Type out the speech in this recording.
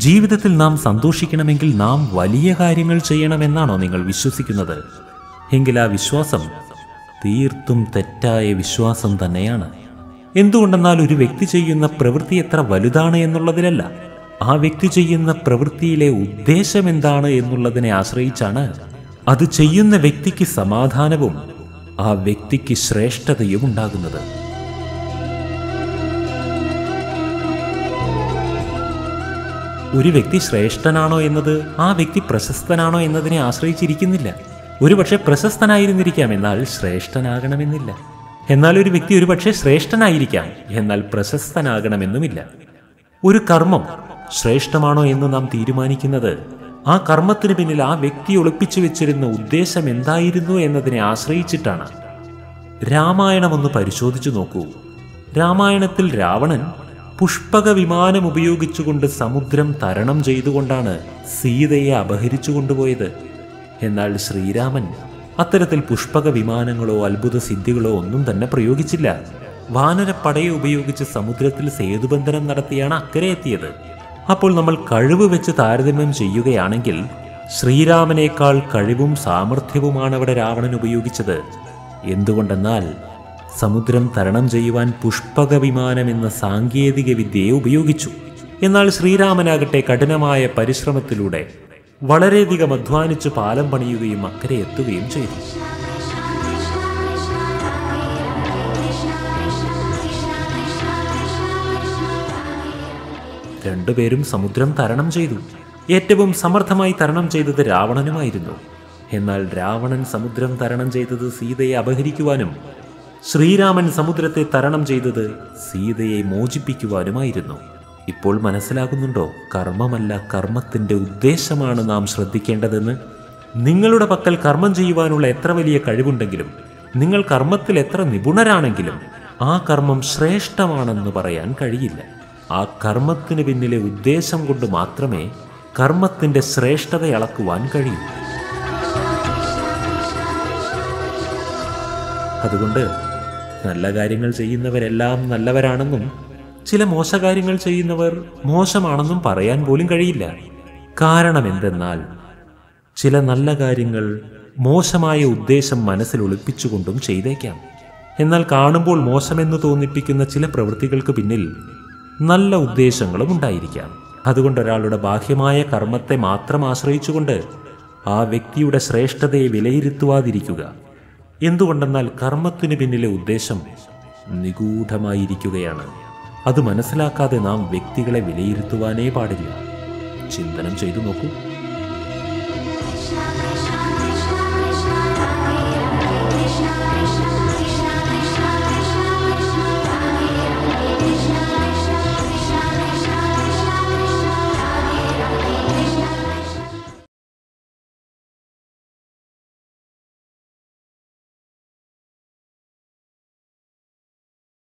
ജീവിതത്തിൽ നാം സന്തോഷിക്കണമെങ്കിൽ നാം വലിയ കാര്യങ്ങൾ ചെയ്യണമെന്നാണോ നിങ്ങൾ വിശ്വസിക്കുന്നത് എങ്കിൽ ആ വിശ്വാസം തീർത്തും തെറ്റായ വിശ്വാസം തന്നെയാണ് എന്തുകൊണ്ടെന്നാൽ ഒരു വ്യക്തി ചെയ്യുന്ന പ്രവൃത്തി എത്ര വലുതാണ് എന്നുള്ളതിലല്ല ആ വ്യക്തി ചെയ്യുന്ന പ്രവൃത്തിയിലെ ഉദ്ദേശം എന്താണ് എന്നുള്ളതിനെ ആശ്രയിച്ചാണ് അത് ചെയ്യുന്ന വ്യക്തിക്ക് സമാധാനവും ആ വ്യക്തിക്ക് ശ്രേഷ്ഠതയും ഉണ്ടാകുന്നത് ഒരു വ്യക്തി ശ്രേഷ്ഠനാണോ എന്നത് ആ വ്യക്തി പ്രശസ്തനാണോ എന്നതിനെ ആശ്രയിച്ചിരിക്കുന്നില്ല ഒരുപക്ഷെ പ്രശസ്തനായിരുന്നിരിക്കാം എന്നാൽ ശ്രേഷ്ഠനാകണമെന്നില്ല എന്നാൽ ഒരു വ്യക്തി ഒരുപക്ഷെ ശ്രേഷ്ഠനായിരിക്കാം എന്നാൽ പ്രശസ്തനാകണമെന്നുമില്ല ഒരു കർമ്മം ശ്രേഷ്ഠമാണോ എന്ന് നാം തീരുമാനിക്കുന്നത് ആ കർമ്മത്തിന് പിന്നിൽ ആ വ്യക്തി ഒളിപ്പിച്ചു വെച്ചിരുന്ന ഉദ്ദേശം എന്തായിരുന്നു എന്നതിനെ ആശ്രയിച്ചിട്ടാണ് രാമായണം ഒന്ന് പരിശോധിച്ചു നോക്കൂ രാമായണത്തിൽ രാവണൻ പുഷ്പക വിമാനം ഉപയോഗിച്ചുകൊണ്ട് സമുദ്രം തരണം ചെയ്തുകൊണ്ടാണ് സീതയെ അപഹരിച്ചു കൊണ്ടുപോയത് എന്നാൽ ശ്രീരാമൻ അത്തരത്തിൽ പുഷ്പക വിമാനങ്ങളോ അത്ഭുത സിദ്ധികളോ ഒന്നും തന്നെ പ്രയോഗിച്ചില്ല വാനരപ്പടയെ ഉപയോഗിച്ച് സമുദ്രത്തിൽ സേതുബന്ധനം നടത്തിയാണ് അക്കരെ എത്തിയത് അപ്പോൾ നമ്മൾ കഴിവ് വെച്ച് താരതമ്യം ചെയ്യുകയാണെങ്കിൽ ശ്രീരാമനേക്കാൾ കഴിവും സാമർഥ്യവുമാണ് അവിടെ രാവണൻ ഉപയോഗിച്ചത് എന്തുകൊണ്ടെന്നാൽ സമുദ്രം തരണം ചെയ്യുവാൻ പുഷ്പക വിമാനം എന്ന സാങ്കേതിക വിദ്യയെ ഉപയോഗിച്ചു എന്നാൽ ശ്രീരാമനാകട്ടെ കഠിനമായ പരിശ്രമത്തിലൂടെ വളരെയധികം അധ്വാനിച്ച് പാലം പണിയുകയും അക്കരെ എത്തുകയും ചെയ്തു രണ്ടുപേരും സമുദ്രം തരണം ചെയ്തു ഏറ്റവും സമർത്ഥമായി തരണം ചെയ്തത് രാവണനുമായിരുന്നു എന്നാൽ രാവണൻ സമുദ്രം തരണം ചെയ്തത് സീതയെ അപഹരിക്കുവാനും ശ്രീരാമൻ സമുദ്രത്തെ തരണം ചെയ്തത് സീതയെ മോചിപ്പിക്കുവാനുമായിരുന്നു ഇപ്പോൾ മനസ്സിലാകുന്നുണ്ടോ കർമ്മമല്ല കർമ്മത്തിന്റെ ഉദ്ദേശമാണ് നാം ശ്രദ്ധിക്കേണ്ടതെന്ന് നിങ്ങളുടെ പക്കൽ കർമ്മം ചെയ്യുവാനുള്ള എത്ര വലിയ കഴിവുണ്ടെങ്കിലും നിങ്ങൾ കർമ്മത്തിൽ എത്ര നിപുണരാണെങ്കിലും ആ കർമ്മം ശ്രേഷ്ഠമാണെന്ന് പറയാൻ കഴിയില്ല ആ കർമ്മത്തിന് പിന്നിലെ ഉദ്ദേശം കൊണ്ട് മാത്രമേ കർമ്മത്തിന്റെ ശ്രേഷ്ഠത അളക്കുവാൻ കഴിയൂ അതുകൊണ്ട് നല്ല കാര്യങ്ങൾ ചെയ്യുന്നവരെല്ലാം നല്ലവരാണെന്നും ചില മോശകാര്യങ്ങൾ ചെയ്യുന്നവർ മോശമാണെന്നും പറയാൻ പോലും കഴിയില്ല കാരണം എന്തെന്നാൽ ചില നല്ല കാര്യങ്ങൾ മോശമായ ഉദ്ദേശം മനസ്സിൽ ഒളിപ്പിച്ചുകൊണ്ടും ചെയ്തേക്കാം എന്നാൽ കാണുമ്പോൾ മോശമെന്ന് തോന്നിപ്പിക്കുന്ന ചില പ്രവൃത്തികൾക്ക് പിന്നിൽ നല്ല ഉദ്ദേശങ്ങളും ഉണ്ടായിരിക്കാം അതുകൊണ്ട് ഒരാളുടെ ബാഹ്യമായ കർമ്മത്തെ മാത്രം ആശ്രയിച്ചുകൊണ്ട് ആ വ്യക്തിയുടെ ശ്രേഷ്ഠതയെ വിലയിരുത്തുവാതിരിക്കുക എന്തുകൊണ്ടെന്നാൽ കർമ്മത്തിന് പിന്നിലെ ഉദ്ദേശം നിഗൂഢമായിരിക്കുകയാണ് അത് മനസ്സിലാക്കാതെ നാം വ്യക്തികളെ വിലയിരുത്തുവാനേ പാടില്ല ചിന്തനം ചെയ്തു നോക്കൂ Krishna Krishna